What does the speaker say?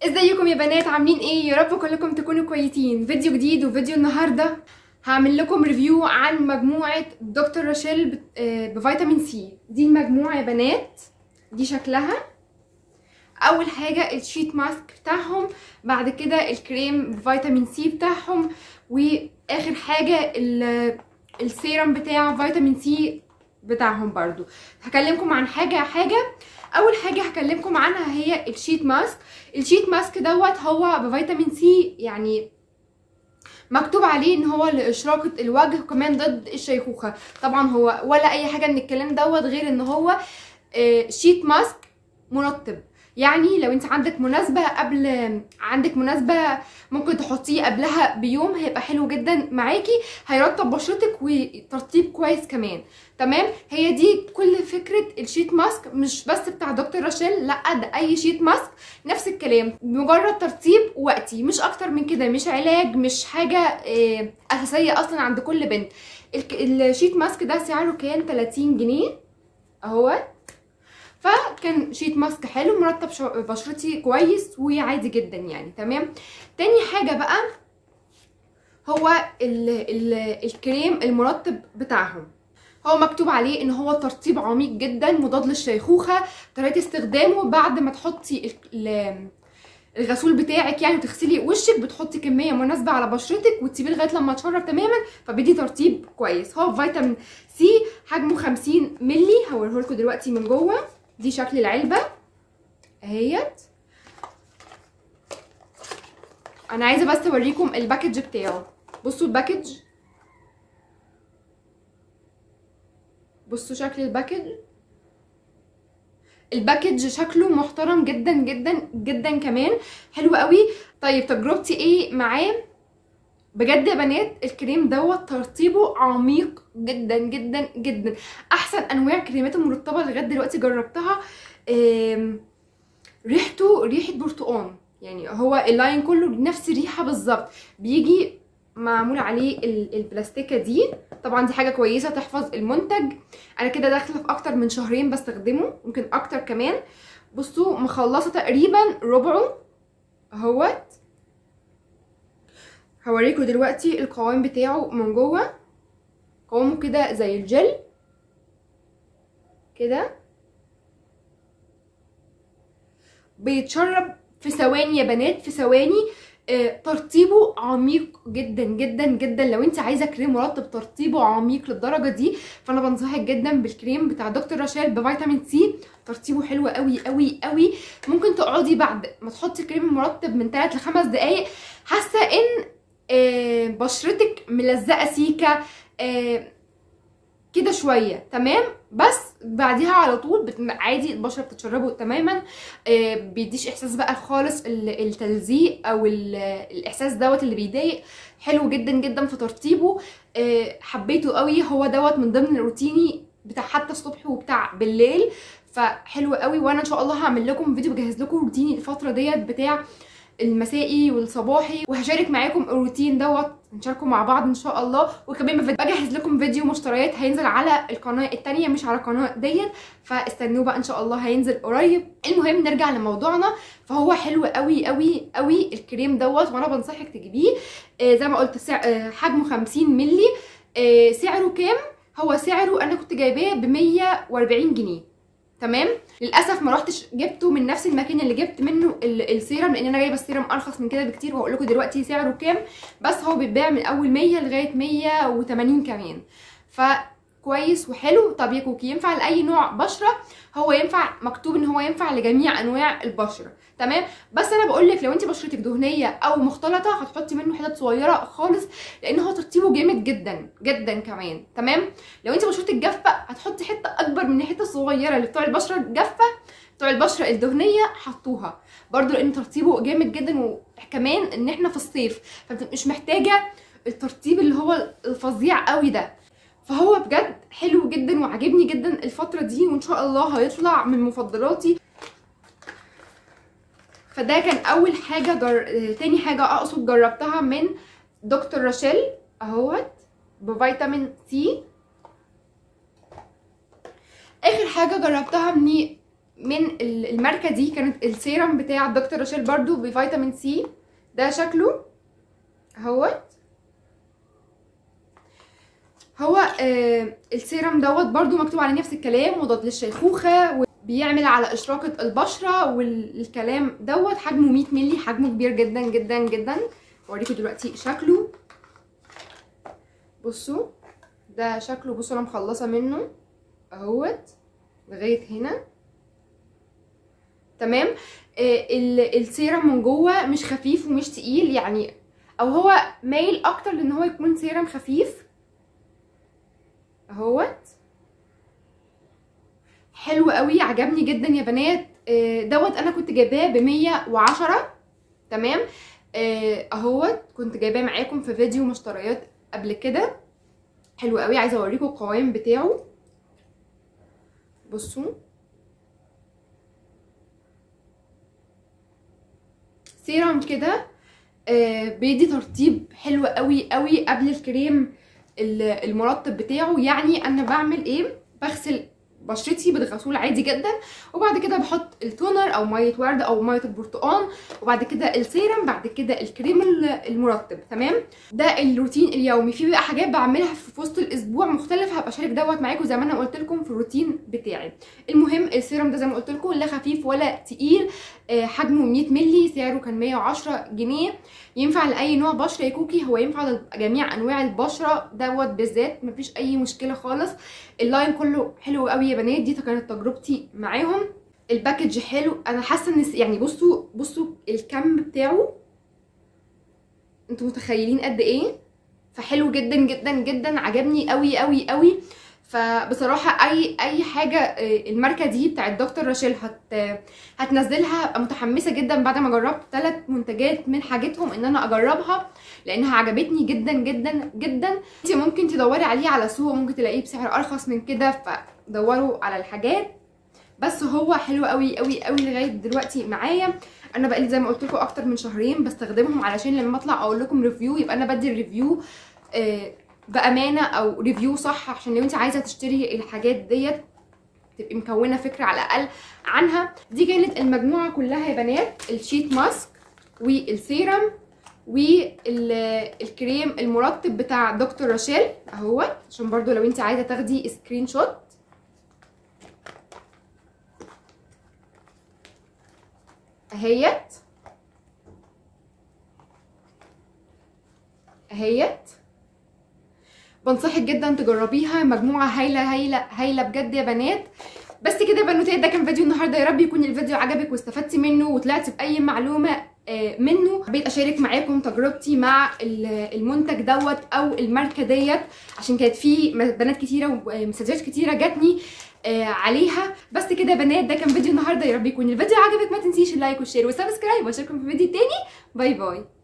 ازيكم يا بنات عاملين ايه يا رب كلكم تكونوا كويسين فيديو جديد وفيديو النهارده هعمل لكم ريفيو عن مجموعه دكتور راشيل بت- آه، بفيتامين سي دي المجموعه يا بنات دي شكلها اول حاجه الشيت ماسك بتاعهم بعد كده الكريم بفيتامين سي بتاعهم واخر حاجه ال- السيرم بتاع فيتامين سي بتاعهم برضو هكلمكم عن حاجه حاجه اول حاجه هكلمكم عنها هي الشيت ماسك الشيت ماسك دوت هو بفيتامين سي يعني مكتوب عليه ان هو لاشراقه الوجه وكمان ضد الشيخوخه طبعا هو ولا اي حاجه من الكلام دوت غير ان هو آه، شيت ماسك مرطب يعني لو انت عندك مناسبة قبل عندك مناسبة ممكن تحطيه قبلها بيوم هيبقى حلو جدا معاكي هيرطب بشرتك وترطيب كويس كمان تمام هي دي كل فكرة الشيت ماسك مش بس بتاع دكتور راشيل لا ده اي شيت ماسك نفس الكلام مجرد ترطيب وقتي مش اكتر من كده مش علاج مش حاجة آه، اساسية اصلا عند كل بنت الك- الشيت ماسك ده سعره كان 30 جنيه اهوت فكان شيت ماسك حلو مرطب شو- بشرتي كويس وعادي جدا يعني تمام تاني حاجة بقى هو ال ال الكريم المرطب بتاعهم هو مكتوب عليه ان هو ترطيب عميق جدا مضاد للشيخوخة طريقة استخدامه بعد ما تحطي ال- ال- الغسول بتاعك يعني وتغسلي وشك بتحطي كمية مناسبة على بشرتك وتسيبيه لغاية لما تشرب تماما فبيدي ترطيب كويس هو فيتامين سي حجمه 50 ملي هوريهولكوا دلوقتي من جوه دي شكل العلبة اهيت انا عايزة بس اوريكم الباكج بتاعه بصوا الباكج بصوا شكل الباكج الباكج شكله محترم جدا جدا جدا كمان حلو قوي طيب تجربتي ايه معاه بجد يا بنات الكريم دوت ترطيبه عميق جدا جدا جدا احسن انواع كريمات المرطبه لغايه دلوقتي جربتها آم، ريحته ريحه برتقان يعني هو اللاين كله نفس الريحه بالظبط بيجي معمول عليه ال- البلاستيكه دي طبعا دي حاجه كويسه تحفظ المنتج انا كده داخله في اكتر من شهرين بستخدمه ممكن اكتر كمان بصوا مخلصه تقريبا ربعه اهوت هوريكم دلوقتي القوام بتاعه من جوه قوامه كده زي الجل كده بيتشرب في ثواني يا بنات في ثواني آه، ترطيبه عميق جدا جدا جدا لو انت عايزه كريم مرطب ترطيبه عميق للدرجه دي فانا بنصحك جدا بالكريم بتاع دكتور راشيل بفيتامين سي ترطيبه حلو قوي قوي قوي ممكن تقعدي بعد ما تحطي الكريم المرطب من 3 ل 5 دقايق حاسه ان آه، بشرتك ملزقه سيكه آه، كده شويه تمام بس بعديها على طول بت... عادي البشره بتتشربه تماما آه، بيديش احساس بقى خالص ال- التلزيق او ال- الاحساس دوت اللي بيضايق حلو جدا جدا في ترطيبه آه، حبيته قوي هو دوت من ضمن روتيني بتاع حتى الصبح وبتاع بالليل فحلو قوي وانا ان شاء الله هعمل لكم فيديو بجهز لكم روتيني الفتره ديت بتاع المسائي والصباحي وهشارك معاكم الروتين دوت نشاركه مع بعض ان شاء الله وكمان بفيد- بجهز لكم فيديو مشتريات هينزل على القناه التانية مش على القناه ديت فاستنوه بقى ان شاء الله هينزل قريب المهم نرجع لموضوعنا فهو حلو قوي قوي قوي الكريم دوت وانا بنصحك تجيبيه آه زي ما قلت سع... آه حجمه 50 ملي آه سعره كام هو سعره انا كنت جايباه ب 140 جنيه تمام للاسف ما رحتش جبته من نفس المكان اللي جبت منه ال- السيرم لان انا جايبه السيرم ارخص من كده بكتير وهقول لكم دلوقتي سعره كام بس هو بيتباع من اول 100 لغايه 180 كمان فكويس وحلو طب يا كوكي ينفع لاي نوع بشره هو ينفع مكتوب ان هو ينفع لجميع انواع البشره تمام بس انا بقول لك لو انت بشرتك دهنيه او مختلطه هتحطي منه حتت صغيره خالص لان هو ترطيبه جامد جدا جدا كمان تمام لو انت بشرتك جافه هتحطي حته اكبر من الحته الصغيره اللي بتوع البشره الجافه بتوع البشره الدهنيه حطوها برضو لان ترطيبه جامد جدا وكمان ان احنا في الصيف فانت مش محتاجه الترطيب اللي هو الفظيع قوي ده فهو بجد حلو جدا وعجبني جدا الفتره دي وان شاء الله هيطلع من مفضلاتي فده كان اول حاجه جر... آه، تاني حاجه اقصد جربتها من دكتور راشيل اهوت بفيتامين سي اخر حاجه جربتها من من ال- الماركه دي كانت السيرم بتاع دكتور راشيل برضو بفيتامين سي ده شكله اهوت هو آه السيرم دوت برضو مكتوب عليه نفس الكلام مضاد للشيخوخه وبيعمل على اشراقه البشره والكلام دوت حجمه 100 مللي حجمه كبير جدا جدا جدا اوريكم دلوقتي شكله بصوا ده شكله بصوا انا مخلصه منه اهوت لغايه هنا تمام آه ال- السيرم من جوه مش خفيف ومش تقيل يعني او هو مايل اكتر لان هو يكون سيرم خفيف اهوت حلو قوي عجبني جدا يا بنات آه، دوت انا كنت جايباه ب 110 تمام آه، اهوت كنت جايباه معاكم في فيديو مشتريات قبل كده حلو قوي عايزه اوريكم القوام بتاعه بصوا سيرم كده آه، بيدي ترطيب حلو قوي قوي قبل الكريم ال- المرطب بتاعه يعني انا بعمل ايه بغسل بشرتي بالغسول عادي جدا وبعد كده بحط التونر او ميه ورد او ميه البرتقال وبعد كده السيرم بعد كده الكريم ال- المرطب تمام ده الروتين اليومي في بقى حاجات بعملها في وسط الاسبوع مختلفه هبقى اشارك دوت معاكم زي ما انا قلت لكم في الروتين بتاعي المهم السيرم ده زي ما قلت لكم لا خفيف ولا تقيل آه، حجمه 100 مللي سعره كان 110 جنيه ينفع لاي نوع بشره يا كوكي هو ينفع لجميع انواع البشره دوت بالذات مفيش اي مشكله خالص اللاين كله حلو قوي يا بنات دي كانت تجربتي معاهم الباكج حلو انا حاسه ان يعني بصوا بصوا الكم بتاعه انتوا متخيلين قد ايه فحلو جدا جدا جدا عجبني قوي قوي قوي فبصراحه اي اي حاجه آه، الماركه دي بتاعت دكتور راشيل هت هتنزلها ابقى متحمسه جدا بعد ما جربت ثلاث منتجات من حاجتهم ان انا اجربها لانها عجبتني جدا جدا جدا انت ممكن تدوري عليه على سوق ممكن تلاقيه بسعر ارخص من كده فدوروا على الحاجات بس هو حلو قوي قوي قوي لغايه دلوقتي معايا انا بقالي زي ما قلت لكم اكتر من شهرين بستخدمهم علشان لما اطلع اقول لكم ريفيو يبقى انا بدي الريفيو آه، بامانه او ريفيو صح عشان لو انت عايزه تشتري الحاجات ديت تبقي مكونه فكره على الاقل عنها دي كانت المجموعه كلها يا بنات الشيت ماسك والسيرم والكريم المرطب بتاع دكتور راشيل اهوت عشان برضو لو انت عايزه تاخدي سكرين شوت اهيت اهيت بنصحك جدا تجربيها مجموعه هايله هايله هايله بجد يا بنات بس كده يا بنوتات ده كان فيديو النهارده يا رب يكون الفيديو عجبك واستفدتي منه وطلعتي باي معلومه آه، منه حبيت اشارك معاكم تجربتي مع ال- المنتج دوت او الماركه ديت عشان كانت في م- بنات كتيره ومسجات كتيره جاتني آه، عليها بس كده يا بنات ده كان فيديو النهارده يا رب يكون الفيديو عجبك ما تنسيش اللايك والشير والسبسكرايب واشوفكم في فيديو تاني باي باي